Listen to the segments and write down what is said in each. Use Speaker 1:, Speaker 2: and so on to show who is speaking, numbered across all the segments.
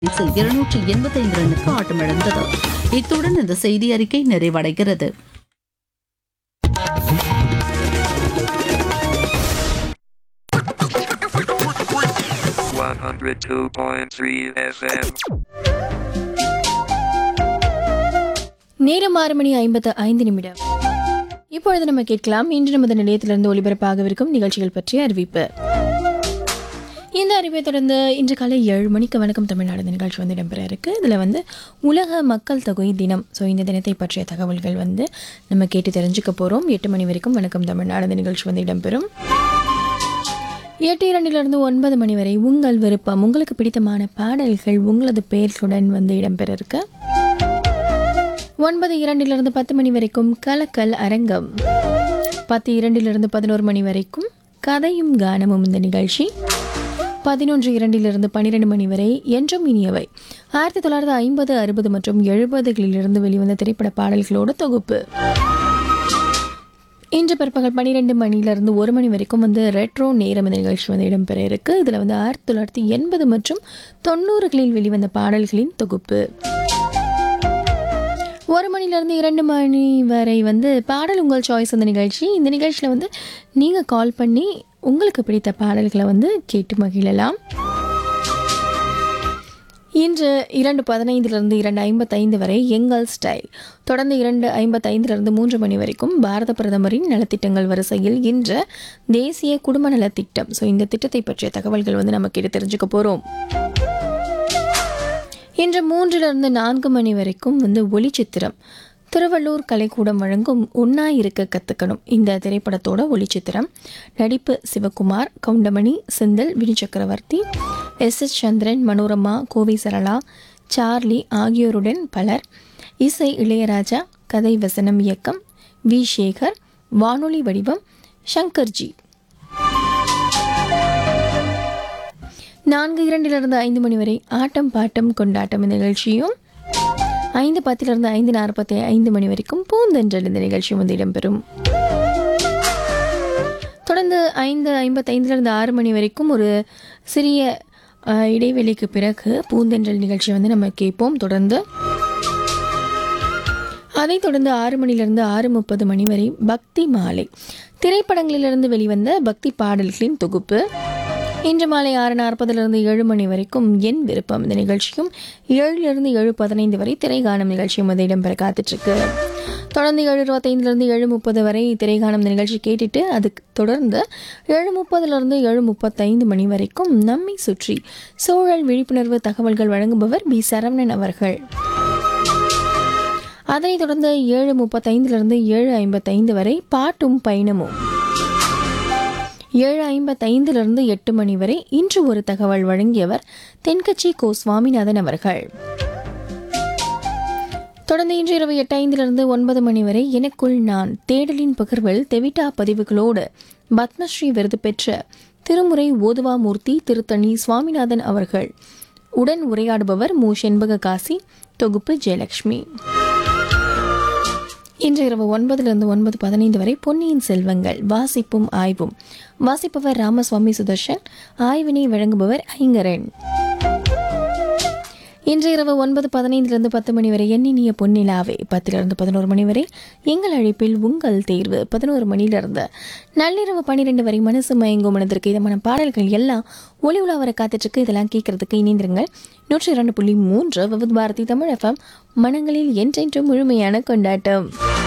Speaker 1: இருநூற்றி எண்பத்தைந்து ரன்னுக்கு ஆட்டமிழந்தது இத்துடன் இந்த செய்தி அறிக்கை நிறைவடைகிறது
Speaker 2: One hundred two point three FM.
Speaker 3: நேரம் ஆறு மணி ஐம்பத்து ஐந்து நிமிடம் இப்பொழுது நம்ம கேட்கலாம் இன்று நமது நிலையத்திலிருந்து ஒலிபரப்பாகவிருக்கும் நிகழ்ச்சிகள் பற்றிய அறிவிப்பு இந்த அறிவை தொடர்ந்து இன்று காலை ஏழு மணிக்கு வணக்கம் தமிழ்நாடு இந்த நிகழ்ச்சி வந்து இடம்பெற இருக்கு இதில் வந்து உலக மக்கள் தொகை தினம் ஸோ இந்த தினத்தை பற்றிய தகவல்கள் வந்து நம்ம கேட்டு தெரிஞ்சுக்க போகிறோம் எட்டு மணி வரைக்கும் வணக்கம் தமிழ்நாடு இந்த நிகழ்ச்சி வந்து இடம்பெறும் எட்டு இரண்டிலிருந்து ஒன்பது மணி வரை உங்கள் விருப்பம் உங்களுக்கு பிடித்தமான பாடல்கள் உங்களது பெயர்களுடன் வந்து இடம்பெற இருக்கு ஒன்பது இரண்டிலிருந்து பத்து மணி வரைக்கும் கலக்கல் அரங்கம் பத்து இரண்டிலிருந்து பதினோரு மணி வரைக்கும் கதையும் கானமும் இந்த நிகழ்ச்சி பதினொன்று இரண்டிலிருந்து பன்னிரெண்டு மணி வரை என்றும் இனியவை ஆயிரத்தி தொள்ளாயிரத்தி ஐம்பது அறுபது மற்றும் எழுபதுகளிலிருந்து வெளிவந்த திரைப்பட பாடல்களோட தொகுப்பு இன்று பிற்பகல் பன்னிரெண்டு மணியிலிருந்து ஒரு மணி வரைக்கும் வந்து ரெட்ரோ நேரம் இந்த நிகழ்ச்சி வந்து இடம்பெற இருக்கு இதில் வந்து ஆயிரத்தி தொள்ளாயிரத்தி எண்பது மற்றும் தொண்ணூறுகளில் வெளிவந்த பாடல்களின் தொகுப்பு ஒரு மணிலேருந்து இரண்டு மணி வரை வந்து பாடல் உங்கள் சாய்ஸ் அந்த நிகழ்ச்சி இந்த நிகழ்ச்சியில் வந்து நீங்கள் கால் பண்ணி உங்களுக்கு பிடித்த பாடல்களை வந்து கேட்டு மகிழலாம் இன்று இரண்டு பதினைந்திலிருந்து இரண்டு ஐம்பத்தைந்து வரை எங்கள் ஸ்டைல் தொடர்ந்து இரண்டு ஐம்பத்தைந்திலிருந்து மூன்று மணி வரைக்கும் பாரத பிரதமரின் நலத்திட்டங்கள் வரிசையில் இன்று தேசிய குடும்ப நலத்திட்டம் ஸோ இந்த திட்டத்தை பற்றிய தகவல்கள் வந்து நம்ம கேட்டு தெரிஞ்சுக்க போகிறோம் இன்று மூன்றிலிருந்து நான்கு மணி வரைக்கும் வந்து ஒளிச்சித்திரம் திருவள்ளூர் கலைக்கூடம் வழங்கும் ஒன்னா இருக்க கத்துக்கணும் இந்த திரைப்படத்தோட ஒளிச்சித்திரம் நடிப்பு சிவகுமார் கவுண்டமணி செந்தில் வினி சக்கரவர்த்தி எஸ் எஸ் சந்திரன் மனோரமா கோவை சரளா சார்லி ஆகியோருடன் பலர் இசை இளையராஜா கதை வசனம் இயக்கம் வி சேகர் வானொலி வடிவம் சங்கர்ஜி நான்கு இரண்டிலிருந்து ஐந்து மணி வரை ஆட்டம் பாட்டம் கொண்டாட்டம் இந்த நிகழ்ச்சியும் ஐந்து பத்திலிருந்து ஐந்து நாற்பத்தி ஐந்து மணி வரைக்கும் பூந்தென்றல் இந்த நிகழ்ச்சி வந்து இடம்பெறும் தொடர்ந்து ஐந்து ஐம்பத்தைந்திலிருந்து ஆறு மணி வரைக்கும் ஒரு சிறிய அஹ், இடைவெளிக்கு பிறகு பூந்தென்றல் நிகழ்ச்சி வந்து நம்ம கேட்போம் தொடர்ந்து அதைத் தொடர்ந்து ஆறு மணிலிருந்து ஆறு முப்பது மணி வரை பக்தி மாலை திரைப்படங்களிலிருந்து வெளிவந்த பக்தி பாடல்களின் தொகுப்பு இன்று மாலை ஆறு நாற்பதுலேருந்து ஏழு மணி வரைக்கும் என் விருப்பம் இந்த நிகழ்ச்சியும் ஏழிலிருந்து ஏழு பதினைந்து வரை திரைகானம் நிகழ்ச்சியும் வந்து இடம்பெற காத்துட்ருக்கு தொடர்ந்து ஏழு இருபத்தைந்துலேருந்து ஏழு முப்பது வரை திரைகானம் இந்த நிகழ்ச்சி கேட்டுட்டு அதுக்கு தொடர்ந்து ஏழு முப்பதுலேருந்து ஏழு முப்பத்தைந்து மணி வரைக்கும் நம்மை சுற்றி சூழல் விழிப்புணர்வு தகவல்கள் வழங்குபவர் பி சரவணன் அவர்கள் அதைத் தொடர்ந்து ஏழு முப்பத்தைந்திலிருந்து ஏழு ஐம்பத்தைந்து வரை பாட்டும் பயணமும் ஏழு ஐம்பத்தைந்திலிருந்து எட்டு மணி வரை இன்று ஒரு தகவல் வழங்கியவர் தென்கட்சி கோ சுவாமிநாதன் அவர்கள் தொடர்ந்து இன்று இரவு எட்டு ஐந்திலிருந்து ஒன்பது மணி வரை எனக்குள் நான் தேடலின் பகிர்வில் தெவிட்டா பதிவுகளோடு பத்மஸ்ரீ விருது பெற்ற திருமுறை ஓதுவாமூர்த்தி திருத்தணி சுவாமிநாதன் அவர்கள் உடன் உரையாடுபவர் மு செண்பக காசி தொகுப்பு ஜெயலட்சுமி இன்று இரவு ஒன்பதிலிருந்து ஒன்பது பதினைந்து வரை பொன்னியின் செல்வங்கள் வாசிப்பும் ஆய்வும் வாசிப்பவர் ராமசுவாமி சுதர்ஷன் ஆய்வினை வழங்குபவர் ஐங்கரன் இன்று இரவு ஒன்பது பதினைந்திலிருந்து பத்து மணி வரை எண்ணினிய பொன்னிலாவே பத்திலிருந்து பதினோரு மணி வரை எங்கள் அழைப்பில் உங்கள் தேர்வு பதினோரு மணியிலிருந்து நள்ளிரவு பன்னிரெண்டு வரை மனசு மயங்கும் மனதிற்கு இதமான பாடல்கள் எல்லாம் ஒளி உலா வர காத்துட்ருக்கு இதெல்லாம் கேட்கறதுக்கு இணைந்திருங்கள் நூற்றி இரண்டு புள்ளி மூன்று விவித் பாரதி தமிழ் எஃப்எம் மனங்களில் என்றென்றும் முழுமையான கொண்டாட்டம்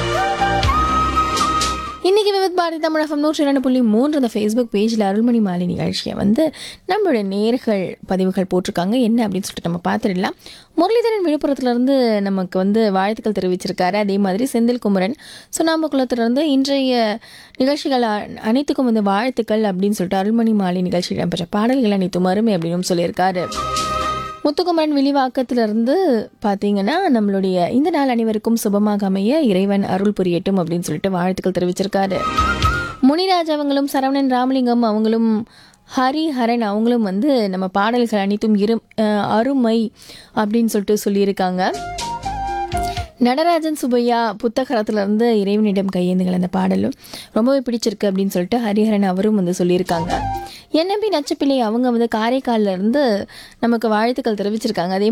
Speaker 3: இன்னைக்கு விவித் பாரதி தமிழ் எஃப்எம் நூற்றி இரண்டு புள்ளி மூன்று அந்த ஃபேஸ்புக் பேஜில் அருள்மணி மாலை நிகழ்ச்சியை வந்து நம்மளுடைய நேர்கள் பதிவுகள் போட்டிருக்காங்க என்ன அப்படின்னு சொல்லிட்டு நம்ம பார்த்துடலாம் முரளிதரன் விழுப்புரத்துலேருந்து நமக்கு வந்து வாழ்த்துக்கள் தெரிவிச்சிருக்காரு அதே மாதிரி செந்தில் குமரன் சுண்ணாம்புக்குளத்துலேருந்து இன்றைய நிகழ்ச்சிகள் அ- அனைத்துக்கும் வந்து வாழ்த்துக்கள் அப்படின்னு சொல்லிட்டு அருள்மணி மாலை நிகழ்ச்சி இடம்பெற்ற பாடல்கள் அனைத்தும் அருமை அப்படின்னு சொல்லியிருக்காரு முத்துக்குமரன் விழிவாக்கத்திலிருந்து பார்த்தீங்கன்னா நம்மளுடைய இந்த நாள் அனைவருக்கும் சுபமாக அமைய இறைவன் அருள் புரியட்டும் அப்படின்னு சொல்லிட்டு வாழ்த்துக்கள் தெரிவிச்சிருக்காரு முனிராஜ் அவங்களும் சரவணன் ராமலிங்கம் அவங்களும் ஹரி ஹரன் அவங்களும் வந்து நம்ம பாடல்கள் அனைத்தும் இரு அஹ் அருமை அப்படின்னு சொல்லிட்டு சொல்லியிருக்காங்க நடராஜன் சுபையா புத்தகரத்துல இருந்து இறைவனிடம் கையேந்துங்கள் அந்த பாடலும் ரொம்பவே பிடிச்சிருக்கு அப்படின்னு சொல்லிட்டு ஹரிஹரன் அவரும் வந்து சொல்லியிருக்காங்க என்எம்பி நச்சப்பிள்ளை அவங்க வந்து காரைக்கால்ல இருந்து நமக்கு வாழ்த்துக்கள் தெரிவிச்சிருக்காங்க அதே